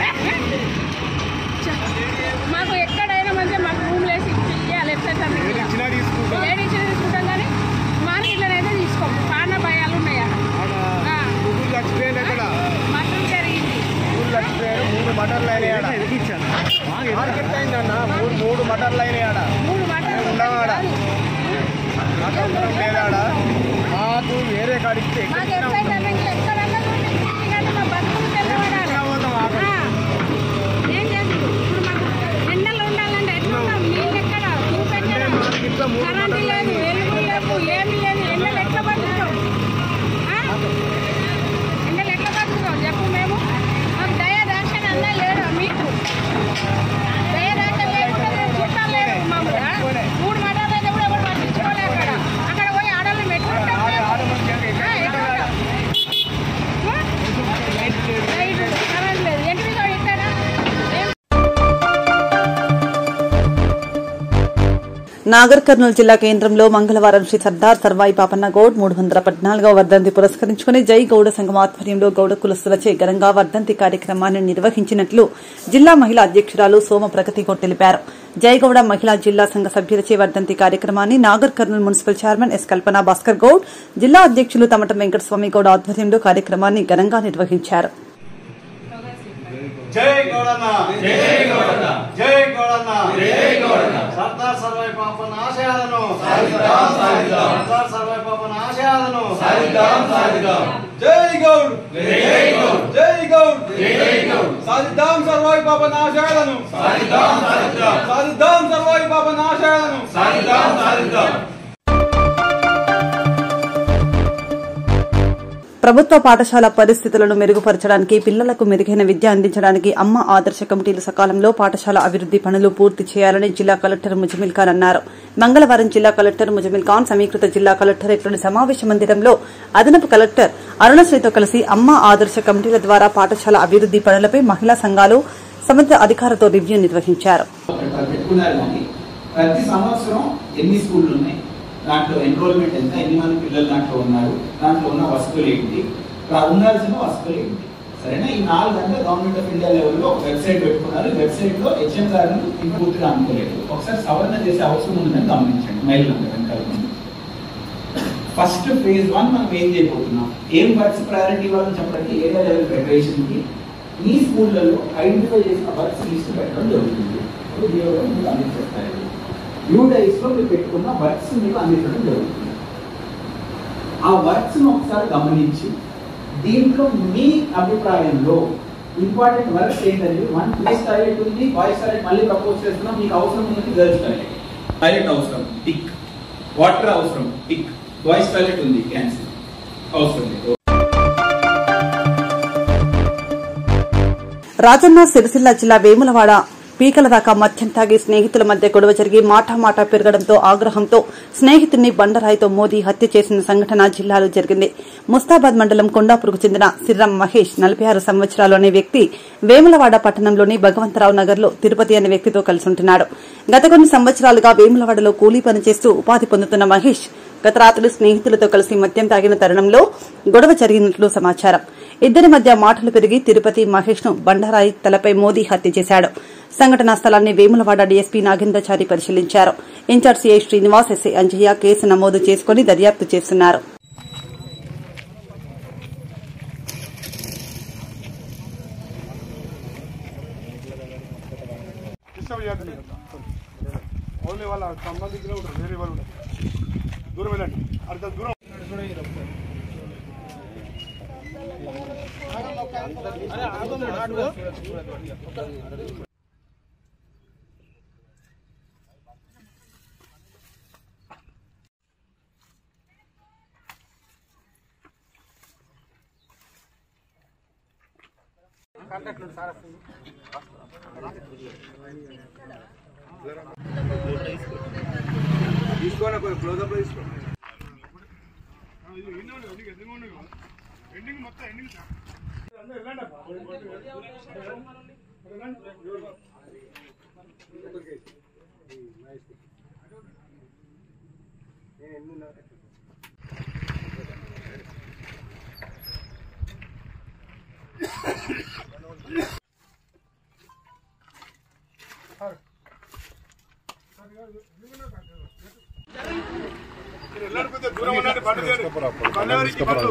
మాకు ఎక్కడైనా మంచిగా మాకు రూమ్ వేసి ఇవ్వాలి ఎట్లా ఏడు ఇచ్చిన తీసుకుంటాం కానీ మార్కెట్లో అయితే తీసుకోము చాలా భయాలు ఉన్నాయి అక్కడ ఆ. మటన్ జరిగింది మూడు మటర్లు అయినాయి ఆడ మార్కెట్ అయిందన్న మూడు మూడు మటర్లు అయినాయి ఆడ మూడు మటన్ ఉండవు ఆడ మటన్ లేదాడ మాకు వేరే కాడికి మాకు ఎట్లయితే మీకు ఎక్కడన్నా చూడండి, ఎందుకంటే మా బతుకులు తెల్లబడాలి. ఆ. ఏం చేసి ఇప్పుడు మాకు ఎండలు ఉండాలంటే ఎట్లా ఉంటాం నీళ్ళు ఎక్కడ చూపు ఎక్కడ కరెంటు లేదు వెలుగు లేవు ఏమి లేదు ఎండలు ఎట్లా బతుకుతాం ఆ? ఎండలు ఎట్లా బతుకుతాం చెప్పు మేము మాకు దయ దాక్షణ అన్నా లేడు మీకు దయ దాక్షణ లేకుండా మేము చుట్టాలు లేదు మామూలు ఆ? మూడు మటాలు అయితే కూడా ఎవరు పట్టించుకోలే అక్కడ అక్కడ పోయి ఆడవాళ్ళు పెట్టుకుంటాం మేము. ఆ, ఎట్లా ఉంటాం? ఆ? లైట్ లేదు, కరెంట్ లేదు ఏంటి మీకు ఇస్తారా ఏం నాగర్ కర్నూలు జిల్లా కేంద్రంలో మంగళవారం శ్రీ సర్దార్ సర్వాయి పాపన్న గౌడ్ మూడు వందల పద్నాలుగవ వర్ధంతి పురస్కరించుకుని జై గౌడ సంఘం ఆధ్వర్యంలో గౌడ కులస్తులచే ఘనంగా వర్ధంతి కార్యక్రమాన్ని నిర్వహించినట్లు జిల్లా మహిళా అధ్యక్షురాలు సోమ ప్రగతి గౌడ్ తెలిపారు జై గౌడ మహిళా జిల్లా సంఘ సభ్యులచే వర్ధంతి కార్యక్రమాన్ని Nagar Kurnool municipal chairman S Kalpana Bhaskar Goud జిల్లా అధ్యక్షులు తమట వెంకటస్వామి గౌడ్ ఆధ్వర్యంలో కార్యక్రమాన్ని ఘనంగా నిర్వహించారు జై గౌడన్న జై గౌడన్న జై గౌడన్న జై గౌడన్న సర్దార్ సర్వై పాపన ఆశయాలను సాధిద్దాం సాధిద్దాం సర్దార్ సర్వై పాపన ఆశయాలను సాధిద్దాం సాధిద్దాం జై గౌడ్ జై గౌడ్ జై గౌడ్ జై గౌడ్ సాధిద్దాం సర్వాయి పాప నాశాలను సాధిద్దాం సాధిద్దాం సాధిద్దాం సర్వాయి పాప నాశాలను సాధిద్దాం సాధిద్దాం ప్రభుత్వ పాఠశాల పరిస్థితులను మెరుగుపరచడానికి పిల్లలకు మెరుగైన విద్య అందించడానికి అమ్మ ఆదర్శ కమిటీలు సకాలంలో పాఠశాల అభివృద్ది పనులు పూర్తి చేయాలని జిల్లా కలెక్టర్ ముజమిల్ ఖాన్ అన్నారు మంగళవారం జిల్లా కలెక్టర్ ముజమిల్ ఖాన్ సమీకృత జిల్లా కలెక్టరేట్లోని సమావేశ మందిరంలో అదనపు కలెక్టర్ అరుణశ్రీతో కలిసి అమ్మ ఆదర్శ కమిటీల ద్వారా పాఠశాల అభివృద్ది పనులపై మహిళా సంఘాలు సంబంధిత అధికారులతో రివ్యూ నిర్వహించారు పెట్టుకున్నారు కానీ ప్రతి సంవత్సరం ఎన్ని స్కూళ్ళు ఉన్నాయి దాంట్లో ఎన్రోల్మెంట్ ఎంత ఎన్ని మంది పిల్లలు దాంట్లో ఉన్నారు దాంట్లో ఉన్న వసతులు ఏంటి రా- ఉండాల్సిన వసతులు ఏంటి సరేనా ఈ నాలుగు అంటే గవర్నమెంట్ ఆఫ్ ఇండియా లెవెల్లో ఒక వెబ్సైట్ పెట్టుకున్నారు ఈ వెబ్సైట్ లో హెచ్ఎం గారిని ఇంకా పూర్తిగా అనుకోలేదు ఒకసారి సవరణ చేసే అవసరం ఉందని గమనించండి మహిళలందరూ వెనకాల ముందు. ఫస్ట్ ఫేజ్ వన్ మనం ఏం చేయబోతున్నాం ఏం వర్క్స్ ప్రయారిటీ ఇవ్వాలని చెప్పడానికి ఏరియా లెవెల్ ఫెడరేషన్ కి మీ స్కూళ్ళలో ఐడెంటిఫై చేసిన వర్క్స్ లిస్ట్ పెట్టడం జరుగుతుంది అప్పుడు డిఓ మీకు అందించేస్తారు యూడైస్ లో మీరు పెట్టుకున్న వర్క్స్ మీకు అందించడం జరుగుతుంది ఆ వర్క్స్ ఒకసారి గమనించి దీంట్లో మీ అభిప్రాయంలో ఇంపార్టెంట్ వర్క్స్ ఏంటంటే వన్ ప్లేస్ టాయిలెట్ ఉంది బాయ్స్ టాయిలెట్ మళ్ళీ ప్రపోజ్ చేస్తున్నాం మీకు అవసరం ఉంది గర్ల్స్ టాయిలెట్ టాయిలెట్ అవసరం టిక్ వాటర్ అవసరం టిక్ బాయ్స్ టాయిలెట్ ఉంది క్యాన్సిల్ అవసరం లేదు రాజన్న సిరిసిల్ల జిల్లా వేములవాడ పీకల దాకా మద్యం తాగి స్నేహితుల మధ్య గొడవ జరిగి మాటామాటా పెరగడంతో ఆగ్రహంతో స్నేహితుడిని బండరాయితో మోదీ హత్య చేసిన సంఘటన జిల్లాలో జరిగింది ముస్తాబాద్ మండలం కొండాపురకు చెందిన సిర్రం మహేష్ నలభై ఆరు సంవత్సరాలు అనే వ్యక్తి వేములవాడ పట్టణంలోని భగవంతరావు నగర్లో తిరుపతి అనే వ్యక్తితో కలిసి ఉంటున్నాడు గత కొన్ని సంవత్సరాలుగా వేములవాడలో కూలీ పనిచేస్తూ ఉపాధి పొందుతున్న మహేష్ గత రాత్రి స్నేహితులతో కలిసి మద్యం తాగిన తరుణంలో గొడవ జరిగినట్లు సమాచారం ఇద్దరి మధ్య మాటలు పెరిగి తిరుపతి మహేష్ ను బండరాయి తలపై మోదీ హత్య చేశాడు సంఘటనా స్థలాన్ని వేములవాడ డీఎస్పీ నాగేంద్రచారి పరిశీలించారు in-charge CI Srinivas SI Anjaiah case నమోదు చేసుకుని దర్యాప్తు చేస్తున్నారు డిస్టర్బ్ చేయద్దు మీరు ఓన్లీ వాళ్ళ సంబంధించిన ఉంటారు వేరే వాళ్ళు ఉంటారు దూరం వెళ్ళండి అర్థం దూరం తీసుకోనా కొంచెం క్లోజప్ తీసుకో ఎండింగ్ మొత్తం ఎండింగ్ దూరం ఉండండి బండి తీయండి. బండి ఎవరికి బండ్లు?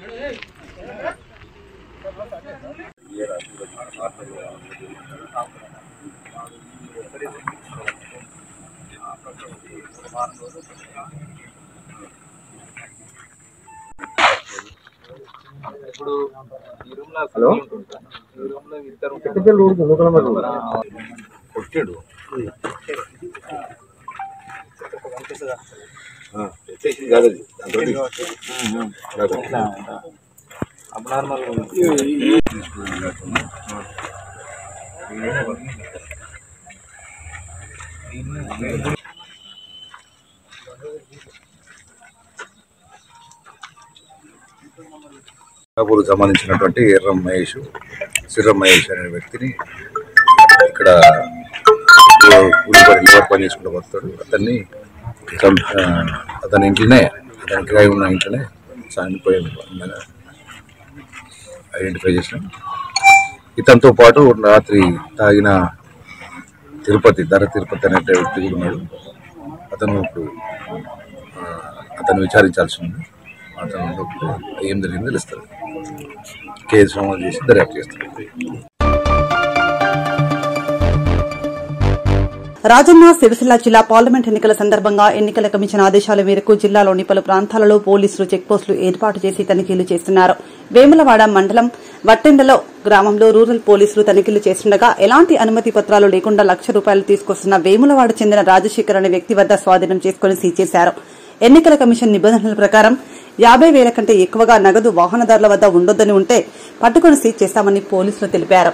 ఇప్పుడు ఈ రూమ్ లో హలో ఈ రూమ్ లో ఇద్దరు కొట్టాడు అబ్నార్మల్ కాపూర్కు సంబంధించినటువంటి ఎర్రం మహేష్ సిర్రం మహేష్ అనే వ్యక్తిని ఇక్కడ కూలి పని లేబర్ పని చేసుకుంటూ వస్తాడు అతన్ని చంప- ఆ, అతని ఇంట్లోనే అతని కిరాయి ఉన్న ఇంట్లోనే చనిపోయి ఐడెంటిఫై చేసినాం ఇతనితో పాటు రాత్రి తాగిన తిరుపతి ధర తిరుపతి అనే వ్యక్తి కూడా ఉన్నాడు అతను ఇప్పుడు ఆ, అతను విచారించాల్సి ఉంది అతను ఏం జరిగిందో తెలుస్తుంది కేసు నమోదు చేసి దర్యాప్తు చేస్తారు రాజన్న సిరిసిల్ల జిల్లా పార్లమెంట్ ఎన్నికల సందర్భంగా ఎన్నికల కమిషన్ ఆదేశాల మేరకు జిల్లాలోని పలు ప్రాంతాలలో పోలీసులు చెక్పోస్టులు ఏర్పాటు చేసి తనిఖీలు చేస్తున్నారు వేములవాడ మండలం వట్టెండలో గ్రామంలో రూరల్ పోలీసులు తనిఖీలు చేస్తుండగా ఎలాంటి అనుమతి పత్రాలు లేకుండా లక్ష రూపాయలు తీసుకొస్తున్న వేములవాడ చెందిన రాజశేఖర్ అనే వ్యక్తి వద్ద స్వాధీనం చేసుకుని సీజ్ చేశారు ఎన్నికల కమిషన్ నిబంధనల ప్రకారం యాబై వేల కంటే ఎక్కువగా నగదు వాహనదారుల వద్ద ఉండొద్దని ఉంటే పట్టుకుని సీజ్ చేస్తామని పోలీసులు తెలిపారు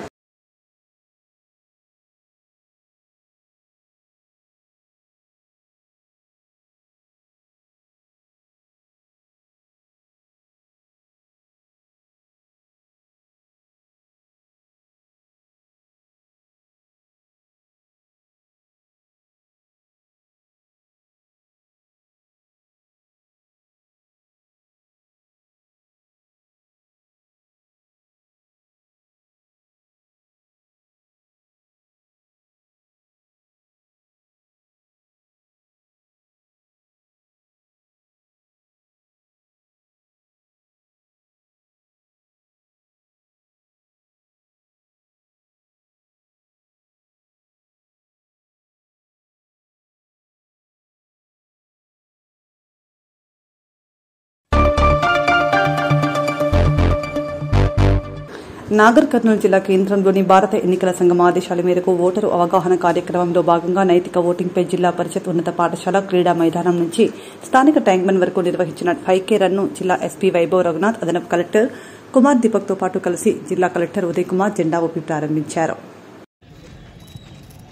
నాగర్ కర్నూలు జిల్లా కేంద్రంలోని భారత ఎన్నికల సంఘం ఆదేశాల మేరకు ఓటరు అవగాహన కార్యక్రమంలో భాగంగా నైతిక ఓటింగ్పై జిల్లా పరిషత్ ఉన్నత పాఠశాల క్రీడా మైదానం నుంచి స్థానిక ట్యాంక్బండ్ వరకు నిర్వహించిన ఫైవ్ కే రన్ను జిల్లా ఎస్పీ వైభవ్ రఘునాథ్ అదనపు కలెక్టర్ కుమార్ దీపక్తో పాటు కలిసి జిల్లా కలెక్టర్ ఉదయ్ కుమార్ జెండా ఊపి ప్రారంభించారు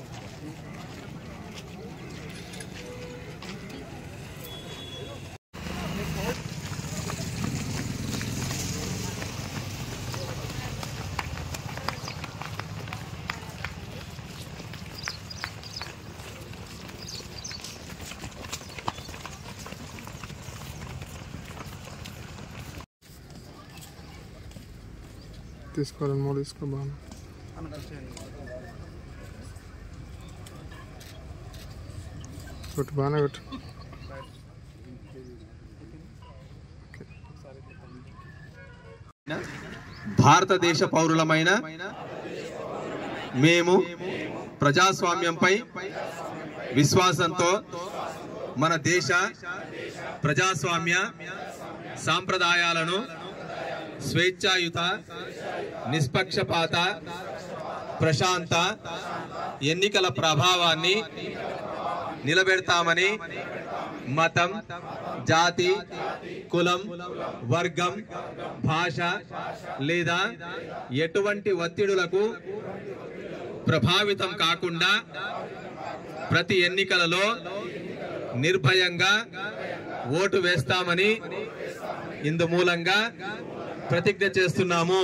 తీసుకోవాలని మూడు తీసుకో బాగా కొట్టు బాగానే కొట్టు భారతదేశ పౌరులమైన మేము ప్రజాస్వామ్యంపై విశ్వాసంతో మన దేశ ప్రజాస్వామ్య సాంప్రదాయాలను స్వేచ్ఛాయుత నిష్పక్షపాత ప్రశాంత ఎన్నికల ప్రభావాన్ని నిలబెడతామని మతం జాతి కులం వర్గం భాష లేదా ఎటువంటి ఒత్తిడులకు ప్రభావితం కాకుండా ప్రతి ఎన్నికలలో నిర్భయంగా ఓటు వేస్తామని ఇందు మూలంగా ప్రతిజ్ఞ చేస్తున్నాము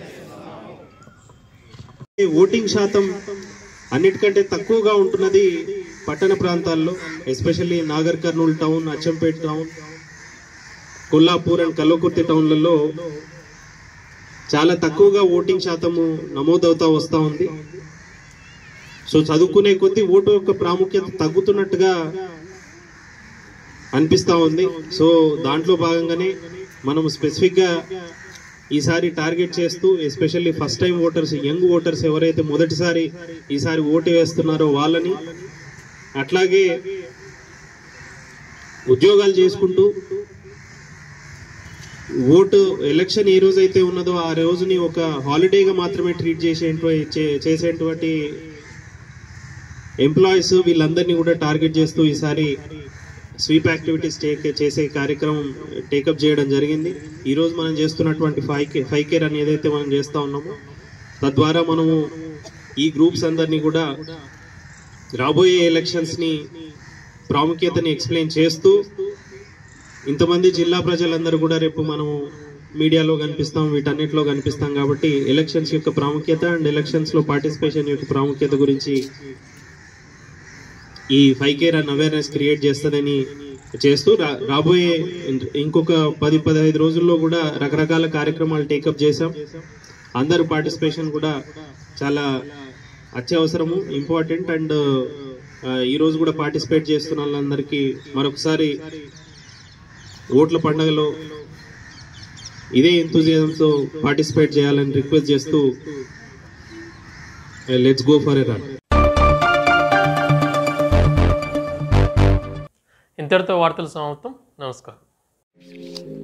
ఈ ఓటింగ్ శాతం అన్నిటికంటే తక్కువగా ఉంటున్నది పట్టణ ప్రాంతాల్లో especially Nagar Kurnool town Achampet town Kollapur and Kalwakurthy టౌన్లలో చాలా తక్కువగా ఓటింగ్ శాతము నమోదవుతా వస్తూ ఉంది సో చదువుకునే కొద్దీ ఓటు యొక్క ప్రాముఖ్యత తగ్గుతున్నట్టుగా అనిపిస్తా ఉంది సో దాంట్లో భాగంగానే మనం స్పెసిఫిక్గా ఈసారి టార్గెట్ చేస్తూ especially first time voters young voters ఎవరైతే మొదటిసారి ఈసారి ఓటు వేస్తున్నారో వాళ్ళని అట్లాగే ఉద్యోగాలు చేసుకుంటూ ఓటు ఎలక్షన్ ఏ రోజు అయితే ఉన్నదో ఆ రోజుని ఒక హాలిడేగా మాత్రమే ట్రీట్ చేసేటువంటి చే- చేసేటువంటి ఎంప్లాయీస్ వీళ్ళందరినీ కూడా టార్గెట్ చేస్తూ ఈసారి స్వీప్ యాక్టివిటీస్ టేక్ చేసే కార్యక్రమం టేకప్ చేయడం జరిగింది ఈ రోజు మనం చేస్తున్నటువంటి ఫైవ్ కే ఫైవ్ కేర్ అని ఏదైతే మనం చేస్తా ఉన్నామో తద్వారా మనము ఈ గ్రూప్స్ అందరినీ కూడా రాబోయే ఎలక్షన్స్ ని ప్రాముఖ్యతని ఎక్స్ప్లెయిన్ చేస్తూ ఇంతమంది జిల్లా ప్రజలందరూ కూడా రేపు మనము మీడియాలో కనిపిస్తాం వీటన్నిటిలో కనిపిస్తాం కాబట్టి ఎలక్షన్స్ యొక్క ప్రాముఖ్యత అండ్ ఎలక్షన్స్ లో పార్టిసిపేషన్ యొక్క ప్రాముఖ్యత గురించి ఈ five care and awareness create చేస్తుందని చేస్తూ రా- రాబోయే ఇంకొక పది పదహైదు రోజుల్లో కూడా రకరకాల కార్యక్రమాలు టేకప్ చేశాం అందరు పార్టిసిపేషన్ కూడా చాలా అత్యవసరము ఇంపార్టెంట్ అండ్ ఈ రోజు కూడా పార్టిసిపేట్ చేస్తున్న వాళ్ళందరికీ మరొకసారి ఓట్ల పండుగలో ఇదే ఎంతూజియాజంతో పార్టిసిపేట్ చేయాలని రిక్వెస్ట్ చేస్తూ let's go for a run ఇంతటితో వార్తలు సమాప్తం నమస్కారం